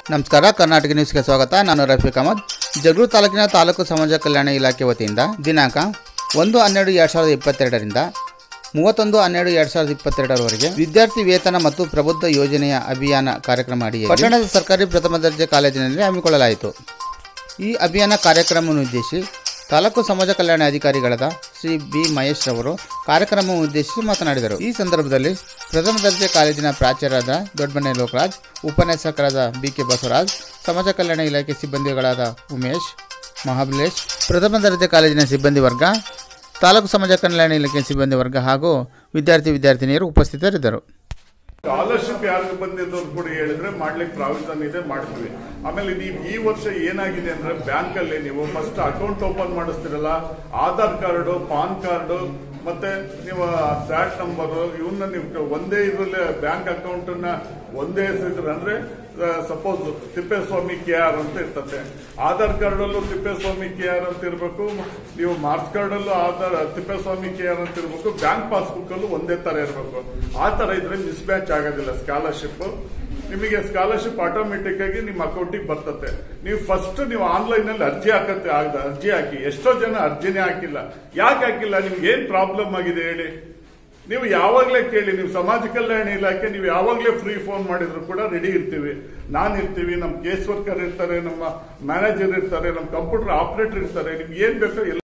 ನಮಸ್ಕಾರ ಕರ್ನಾಟಕ ನ್ಯೂಸ್ಗೆ ಸ್ವಾಗತ ನಾನು ರಫೀಕ್ ಅಹಮದ್ ಜಗಳೂರು ತಾಲೂಕಿನ ತಾಲೂಕು ಸಮಾಜ ಕಲ್ಯಾಣ ಇಲಾಖೆ ವತಿಯಿಂದ ದಿನಾಂಕ ಒಂದು ಹನ್ನೆರಡು ಎರಡು ಸಾವಿರದ ಇಪ್ಪತ್ತೆರಡರಿಂದ ಮೂವತ್ತೊಂದು ಹನ್ನೆರಡು ಎರಡು ಸಾವಿರದ ಇಪ್ಪತ್ತೆರಡರವರೆಗೆ ವಿದ್ಯಾರ್ಥಿ ವೇತನ ಮತ್ತು ಪ್ರಬುದ್ಧ ಯೋಜನೆಯ ಅಭಿಯಾನ ಕಾರ್ಯಕ್ರಮ ಅಡಿಯಲ್ಲಿ ಪಟ್ಟಣದ ಸರ್ಕಾರಿ ಪ್ರಥಮ ದರ್ಜೆ ಕಾಲೇಜಿನಲ್ಲಿ ಹಮ್ಮಿಕೊಳ್ಳಲಾಯಿತು ಈ ಅಭಿಯಾನ ಕಾರ್ಯಕ್ರಮವನ್ನು ಉದ್ದೇಶಿಸಿ ತಾಲೂಕು ಸಮಾಜ ಕಲ್ಯಾಣ ಅಧಿಕಾರಿಗಳಾದ ಶ್ರೀ ಬಿ ಮಹೇಶ್ ರವರು ಕಾರ್ಯಕ್ರಮವನ್ನು ಉದ್ದೇಶಿಸಿ ಮಾತನಾಡಿದರು ಈ ಸಂದರ್ಭದಲ್ಲಿ ಪ್ರಥಮ ದರ್ಜೆ ಕಾಲೇಜಿನ ಪ್ರಾಚಾರ್ಯರಾದ ದೊಡ್ಡಮನೆ ಲೋಕರಾಜ್ ಉಪನ್ಯಾಸಕರಾದ ಬಿ ಕೆ ಬಸವರಾಜ್ ಸಮಾಜ ಕಲ್ಯಾಣ ಇಲಾಖೆ ಸಿಬ್ಬಂದಿಗಳಾದ ಉಮೇಶ್ ಮಹಾಬಲೇಶ್ ಪ್ರಥಮ ದರ್ಜೆ ಕಾಲೇಜಿನ ಸಿಬ್ಬಂದಿ ವರ್ಗ ತಾಲೂಕು ಸಮಾಜ ಕಲ್ಯಾಣ ಇಲಾಖೆ ಸಿಬ್ಬಂದಿ ವರ್ಗ ಹಾಗೂ ವಿದ್ಯಾರ್ಥಿ ವಿದ್ಯಾರ್ಥಿನಿಯರು ಉಪಸ್ಥಿತರಿದ್ದರು ಸ್ಕಾಲರ್ಶಿಪ್ ಯಾರಿಗೆ ಬಂದಿದ್ದು ಅಂತ ಕೂಡ ಹೇಳಿದ್ರೆ ಮಾಡ್ಲಿಕ್ಕೆ ಪ್ರಾವಿಷನ್ ಇದೆ ಮಾಡ್ತೀವಿ ಆಮೇಲೆ ನೀವು ಈ ವರ್ಷ ಏನಾಗಿದೆ ಅಂದ್ರೆ ಬ್ಯಾಂಕ್ ಅಲ್ಲಿ ನೀವು ಫಸ್ಟ್ ಅಕೌಂಟ್ ಓಪನ್ ಮಾಡಿಸ್ತಿರಲ್ಲ ಆಧಾರ್ ಕಾರ್ಡು ಪಾನ್ ಕಾರ್ಡು ಮತ್ತೆ ನೀವು ಸ್ಯಾಟ್ ನಂಬರ್ ಇವನ್ನ ನೀವು ಒಂದೇ ಇದ್ರಲ್ಲಿ ಬ್ಯಾಂಕ್ ಅಕೌಂಟ್ ನ ಒಂದೇ ಹೆಸರಿದ್ರೆ ಅಂದ್ರೆ ಸಪೋಸ್ ತಿಪ್ಪೇಸ್ವಾಮಿ ಕೆ ಆರ್ ಅಂತ ಇರ್ತದೆ ಆಧಾರ್ ಕಾರ್ಡ್ ಅಲ್ಲೂ ತಿಪ್ಪೇಸ್ವಾಮಿ ಕೆ ಆರ್ ಅಂತ ಇರಬೇಕು ನೀವು ಮಾರ್ಕ್ಸ್ ಕಾರ್ಡ್ ಅಲ್ಲೂ ಆಧಾರ್ ತಿಪ್ಪೇಸ್ವಾಮಿ ಕೆ ಆರ್ ಅಂತ ಇರಬೇಕು ಬ್ಯಾಂಕ್ ಪಾಸ್ಬುಕ್ ಅಲ್ಲೂ ಒಂದೇ ತರ ಇರಬೇಕು ಆ ತರ ಇದ್ರೆ ಮಿಸ್ ಮ್ಯಾಚ್ ಆಗೋದಿಲ್ಲ ಸ್ಕಾಲರ್ಶಿಪ್ ನಿಮಗೆ ಸ್ಕಾಲರ್ಶಿಪ್ ಆಟೋಮೆಟಿಕ್ ಆಗಿ ನಿಮ್ಮ ಅಕೌಂಟಿಗೆ ಬರ್ತತೆ ನೀವು ಫಸ್ಟ್ ನೀವು ಆನ್ಲೈನ್ ಅಲ್ಲಿ ಅರ್ಜಿ ಹಾಕತ್ತೆ ಆಗದ ಅರ್ಜಿ ಹಾಕಿ ಎಷ್ಟೋ ಜನ ಅರ್ಜಿನೇ ಹಾಕಿಲ್ಲ ಯಾಕೆ ಹಾಕಿಲ್ಲ ನಿಮ್ಗೆ ಏನ್ ಪ್ರಾಬ್ಲಮ್ ಆಗಿದೆ ಹೇಳಿ ನೀವು ಯಾವಾಗ್ಲೇ ಕೇಳಿ ನೀವು ಸಮಾಜ ಕಲ್ಯಾಣ ಇಲಾಖೆ ನೀವು ಯಾವಾಗ್ಲೇ ಫ್ರೀ ಫೋನ್ ಮಾಡಿದ್ರು ಕೂಡ ರೆಡಿ ಇರ್ತೀವಿ ನಾನ್ ಇರ್ತೀವಿ ನಮ್ ಕೇಸ್ ವರ್ಕರ್ ಇರ್ತಾರೆ ನಮ್ಮ ಮ್ಯಾನೇಜರ್ ಇರ್ತಾರೆ ನಮ್ಮ ಕಂಪ್ಯೂಟರ್ ಆಪರೇಟರ್ ಇರ್ತಾರೆ ನಿಮ್ಗೆ ಏನ್ ಬೇಕೋ ಎಲ್ಲ